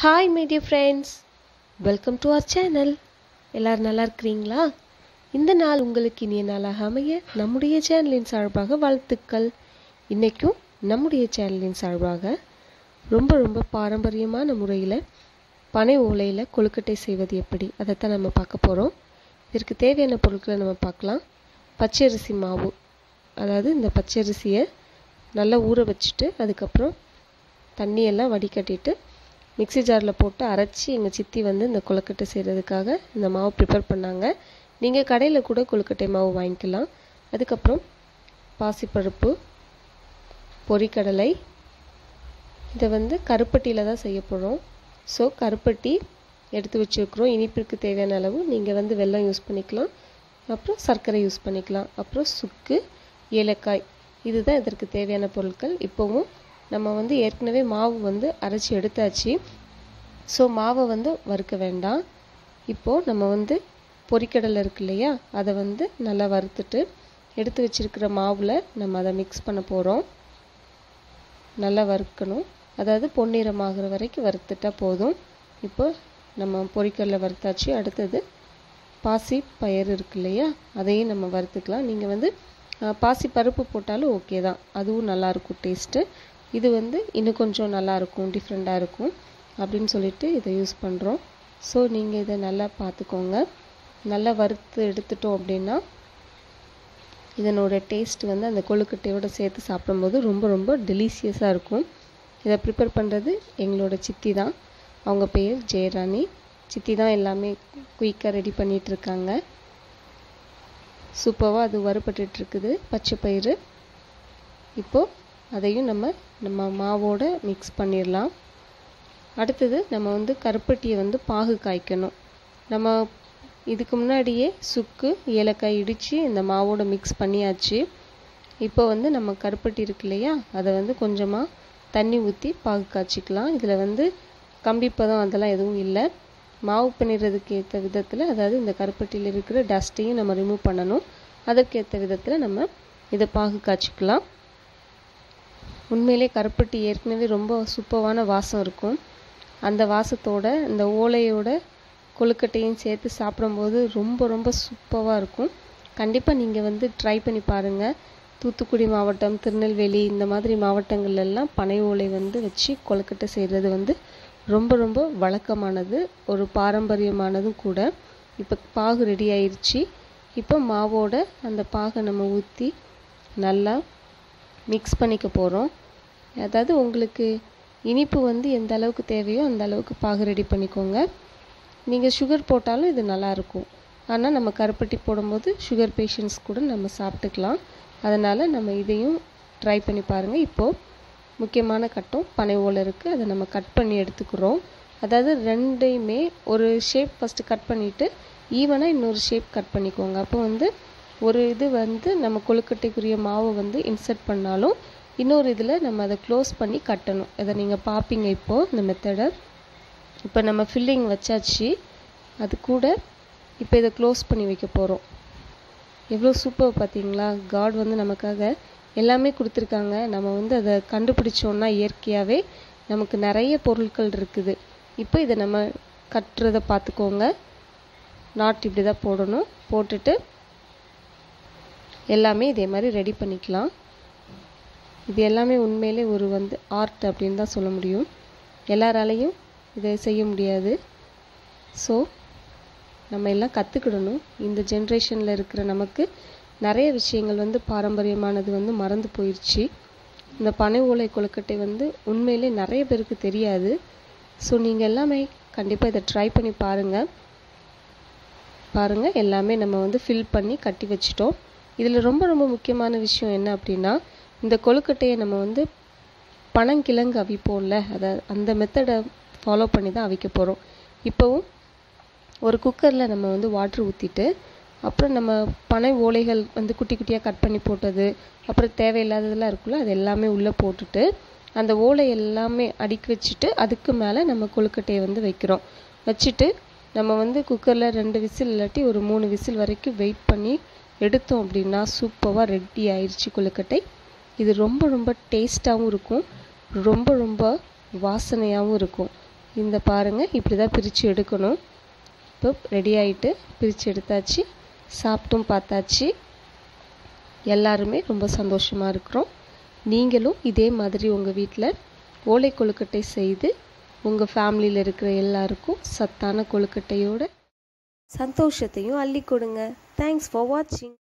hi my dear friends welcome to our channel எல்லாரும் நல்லா இருக்கிறீங்களா இந்த நாள் உங்களுக்கு இனிய நாளாக அமைய நம்முடைய சேனலின் சார்பாக வாழ்த்துக்கள் இன்றைக்கும் நம்முடைய சேனலின் சார்பாக ரொம்ப ரொம்ப பாரம்பரியமான முறையில் பனை ஓலையில் கொழுக்கட்டை செய்வது எப்படி அதைத்தான் நம்ம பார்க்க போகிறோம் இதற்கு தேவையான பொருட்களை நம்ம பார்க்கலாம் பச்சரிசி மாவு அதாவது இந்த பச்சரிசியை நல்லா ஊற வச்சுட்டு அதுக்கப்புறம் தண்ணியெல்லாம் வடிகட்டிட்டு மிக்ஸி ஜாரில் போட்டு அரைச்சி எங்கள் சித்தி வந்து இந்த கொழுக்கட்டை செய்கிறதுக்காக இந்த மாவு ப்ரிப்பேர் பண்ணாங்க நீங்கள் கடையில் கூட கொழுக்கட்டை மாவு வாங்கிக்கலாம் அதுக்கப்புறம் பாசிப்பருப்பு பொரிக்கடலை இதை வந்து கருப்பட்டியில் தான் செய்ய போகிறோம் ஸோ கருப்பட்டி எடுத்து வச்சுருக்குறோம் இனிப்பிற்கு தேவையான அளவு நீங்கள் வந்து வெல்லம் யூஸ் பண்ணிக்கலாம் அப்புறம் சர்க்கரை யூஸ் பண்ணிக்கலாம் அப்புறம் சுக்கு ஏலக்காய் இதுதான் இதற்கு தேவையான பொருட்கள் இப்போவும் நம்ம வந்து ஏற்கனவே மாவு வந்து அரைச்சி எடுத்தாச்சு ஸோ மாவை வந்து வறுக்க வேண்டாம் இப்போது நம்ம வந்து பொரிக்கடலை இருக்கு இல்லையா அதை வந்து நல்லா வறுத்துட்டு எடுத்து வச்சிருக்கிற மாவில் நம்ம அதை மிக்ஸ் பண்ண போகிறோம் நல்லா வறுக்கணும் அதாவது பொன்னிறமாகிற வரைக்கும் வறுத்துட்டா போதும் இப்போ நம்ம பொரிக்கடலை வறுத்தாச்சு அடுத்தது பாசி பயிர் இருக்கு இல்லையா அதையும் நம்ம வறுத்துக்கலாம் நீங்கள் வந்து பாசி பருப்பு போட்டாலும் ஓகே தான் அதுவும் நல்லாயிருக்கும் டேஸ்ட்டு இது வந்து இன்னும் கொஞ்சம் நல்லாயிருக்கும் டிஃப்ரெண்ட்டாக இருக்கும் அப்படின்னு சொல்லிட்டு இதை யூஸ் பண்ணுறோம் ஸோ நீங்கள் இதை நல்லா பார்த்துக்கோங்க நல்லா வறுத்து எடுத்துட்டோம் அப்படின்னா இதனோட டேஸ்ட் வந்து அந்த கொழுக்கட்டையோடு சேர்த்து சாப்பிடும்போது ரொம்ப ரொம்ப டெலிஷியஸாக இருக்கும் இதை ப்ரிப்பேர் பண்ணுறது எங்களோட சித்தி தான் அவங்க பேர் ஜெயராணி சித்தி தான் எல்லாமே குயிக்காக ரெடி பண்ணிகிட்ருக்காங்க சூப்பராக அது வறுபட்டுருக்குது பச்சை பயிறு இப்போது அதையும் நம்ம நம்ம மாவோட மிக்ஸ் பண்ணிடலாம் அடுத்தது நம்ம வந்து கருப்பட்டியை வந்து பாகு காய்க்கணும் நம்ம இதுக்கு முன்னாடியே சுக்கு ஏலக்காய் இடித்து இந்த மாவோட மிக்ஸ் பண்ணியாச்சு இப்போ வந்து நம்ம கருப்பட்டி இருக்கு இல்லையா அதை வந்து கொஞ்சமாக தண்ணி ஊற்றி பாகு காய்ச்சிக்கலாம் இதில் வந்து கம்பிப்பதம் அதெல்லாம் எதுவும் இல்லை மாவு பண்ணிடுறதுக்கு ஏற்ற விதத்தில் அதாவது இந்த கருப்பட்டியில் இருக்கிற டஸ்ட்டையும் நம்ம ரிமூவ் பண்ணணும் அதற்கேற்ற விதத்தில் நம்ம இதை பாகு காய்ச்சிக்கலாம் உண்மையிலே கருப்பட்டி ஏற்கனவே ரொம்ப சூப்பரான வாசம் இருக்கும் அந்த வாசத்தோட இந்த ஓலையோட கொழுக்கட்டையும் சேர்த்து சாப்பிடும்போது ரொம்ப ரொம்ப சூப்பராக இருக்கும் கண்டிப்பாக நீங்கள் வந்து ட்ரை பண்ணி பாருங்கள் தூத்துக்குடி மாவட்டம் திருநெல்வேலி இந்த மாதிரி மாவட்டங்கள்லாம் பனை ஓலை வந்து வச்சு கொழுக்கட்டை செய்கிறது வந்து ரொம்ப ரொம்ப வழக்கமானது ஒரு பாரம்பரியமானதும் கூட இப்போ பாகு ரெடி ஆயிடுச்சு இப்போ மாவோட அந்த பாகை நம்ம ஊற்றி நல்லா மிக்ஸ் பண்ணிக்க போகிறோம் அதாவது உங்களுக்கு இனிப்பு வந்து எந்த அளவுக்கு தேவையோ அந்த அளவுக்கு பாகு ரெடி பண்ணிக்கோங்க நீங்கள் சுகர் போட்டாலும் இது நல்லாயிருக்கும் ஆனால் நம்ம கருப்பட்டி போடும்போது சுகர் பேஷண்ட்ஸ் கூட நம்ம சாப்பிட்டுக்கலாம் அதனால் நம்ம இதையும் ட்ரை பண்ணி பாருங்கள் இப்போது முக்கியமான கட்டம் பனை ஓலை இருக்குது அதை நம்ம கட் பண்ணி எடுத்துக்கிறோம் அதாவது ரெண்டையுமே ஒரு ஷேப் ஃபஸ்ட்டு கட் பண்ணிவிட்டு ஈவனாக இன்னொரு ஷேப் கட் பண்ணிக்கோங்க அப்போ வந்து ஒரு இது வந்து நம்ம கொழுக்கட்டைக்குரிய மாவை வந்து இன்சர்ட் பண்ணாலும் இன்னொரு இதில் நம்ம அதை க்ளோஸ் பண்ணி கட்டணும் இதை நீங்கள் பார்ப்பீங்க இப்போது இந்த மெத்தடை இப்போ நம்ம ஃபில்லிங் வச்சாச்சு அது கூட இப்போ இதை க்ளோஸ் பண்ணி வைக்க போகிறோம் எவ்வளோ சூப்பர் பார்த்தீங்களா காட் வந்து நமக்காக எல்லாமே கொடுத்துருக்காங்க நம்ம வந்து அதை கண்டுபிடிச்சோன்னா இயற்கையாகவே நமக்கு நிறைய பொருட்கள் இருக்குது இப்போ இதை நம்ம கட்டுறதை பார்த்துக்கோங்க நாட் இப்படி தான் போடணும் போட்டுட்டு எல்லாமே இதே மாதிரி ரெடி பண்ணிக்கலாம் இது எல்லாமே உண்மையிலே ஒரு வந்து ஆர்ட் அப்படின்னு தான் சொல்ல முடியும் எல்லாராலையும் இதை செய்ய முடியாது ஸோ நம்ம எல்லாம் கற்றுக்கிடணும் இந்த ஜென்ரேஷனில் இருக்கிற நமக்கு நிறைய விஷயங்கள் வந்து பாரம்பரியமானது வந்து மறந்து போயிடுச்சு இந்த பனை ஓலை கொழுக்கட்டை வந்து உண்மையிலே நிறைய பேருக்கு தெரியாது ஸோ நீங்கள் எல்லாமே கண்டிப்பாக இதை ட்ரை பண்ணி பாருங்கள் பாருங்கள் எல்லாமே நம்ம வந்து ஃபில் பண்ணி கட்டி வச்சிட்டோம் இதில் ரொம்ப ரொம்ப முக்கியமான விஷயம் என்ன அப்படின்னா இந்த கொழுக்கட்டையை நம்ம வந்து பனங்கிழங்கு அவிப்போம்ல அதை அந்த மெத்தடை ஃபாலோ பண்ணி தான் அவிக்க போகிறோம் இப்போவும் ஒரு குக்கரில் நம்ம வந்து வாட்ரு ஊற்றிட்டு அப்புறம் நம்ம பனை ஓலைகள் வந்து குட்டி குட்டியாக கட் பண்ணி போட்டது அப்புறம் தேவையில்லாததெல்லாம் இருக்குல்ல அது எல்லாமே உள்ளே போட்டுட்டு அந்த ஓலை எல்லாமே அடுக்கி வச்சுட்டு அதுக்கு மேலே நம்ம கொழுக்கட்டையை வந்து வைக்கிறோம் வச்சுட்டு நம்ம வந்து குக்கரில் ரெண்டு விசில் இல்லாட்டி ஒரு மூணு விசில் வரைக்கும் வெயிட் பண்ணி எடுத்தோம் அப்படின்னா சூப்பராக ரெடி ஆயிடுச்சு கொழுக்கட்டை இது ரொம்ப ரொம்ப டேஸ்ட்டாகவும் இருக்கும் ரொம்ப ரொம்ப வாசனையாகவும் இருக்கும் இந்த பாருங்கள் இப்படி தான் பிரித்து எடுக்கணும் இப்போ ரெடி ஆகிட்டு பிரித்து எடுத்தாச்சு சாப்பிட்டும் பார்த்தாச்சு எல்லாருமே ரொம்ப சந்தோஷமாக இருக்கிறோம் நீங்களும் இதே மாதிரி உங்கள் வீட்டில் ஓலை கொழுக்கட்டை செய்து உங்கள் ஃபேமிலியில் இருக்கிற எல்லாருக்கும் சத்தான கொழுக்கட்டையோட சந்தோஷத்தையும் அள்ளி கொடுங்க தேங்க்ஸ் ஃபார் வாட்சிங்